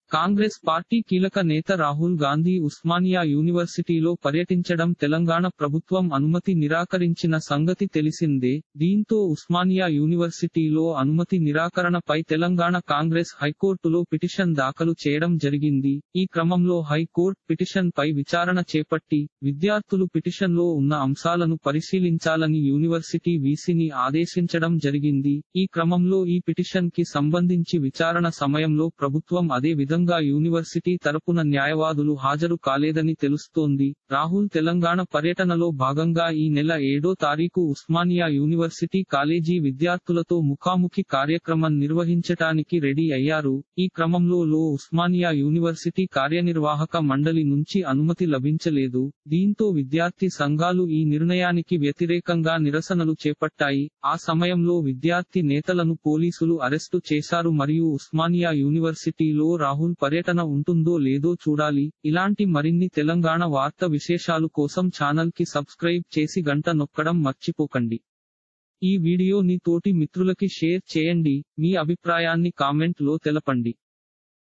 Congress party కీలక నేత రాహుల్ గాంధీ ఉస్మానియా యూనివర్సిటీలో పర్యటించడం తెలంగాణ ప్రభుత్వం అనుమతి నిరాకరించిన సంగతి తెలిసిందే దీంతో ఉస్మానియా యూనివర్సిటీలో అనుమతి నిరాకరణపై తెలంగాణ కాంగ్రెస్ హైకోర్టులో పిటిషన్ దాఖలు చేయడం జరిగింది ఈ క్రమంలో హైకోర్టు పిటిషన్ పై విచారణ చేపట్టి విద్యార్థులు పిటిషన్ లో ఉన్న అంశాలను పరిశీలించాలని యూనివర్సిటీ వీసీని ఆదేశించడం జరిగింది ఈ క్రమంలో ఈ పిటిషన్ కి సంబంధించి విచారణ సమయంలో ప్రభుత్వం అదే విధంగా యూనివర్సిటీ తరపున న్యాయవాదులు హాజరు కాలేదని తెలుస్తోంది రాహుల్ తెలంగాణ పర్యటనలో భాగంగా ఈ నెల ఏడో తారీఖు ఉస్మానియా యూనివర్సిటీ కాలేజీ విద్యార్థులతో ముఖాముఖి కార్యక్రమం నిర్వహించటానికి రెడీ అయ్యారు ఈ క్రమంలో లో ఉస్మానియా యూనివర్సిటీ కార్యనిర్వాహక మండలి నుంచి అనుమతి లభించలేదు దీంతో విద్యార్థి సంఘాలు ఈ నిర్ణయానికి వ్యతిరేకంగా నిరసనలు చేపట్టాయి ఆ సమయంలో విద్యార్థి నేతలను పోలీసులు అరెస్టు చేశారు మరియు ఉస్మానియా యూనివర్సిటీలో రాహుల్ పర్యటన ఉంటుందో లేదో చూడాలి ఇలాంటి మరిన్ని తెలంగాణ వార్త విశేషాలు కోసం ఛానల్ కి సబ్స్క్రైబ్ చేసి గంట నొక్కడం మర్చిపోకండి ఈ వీడియోని తోటి మిత్రులకి షేర్ చేయండి మీ అభిప్రాయాన్ని కామెంట్ లో తెలపండి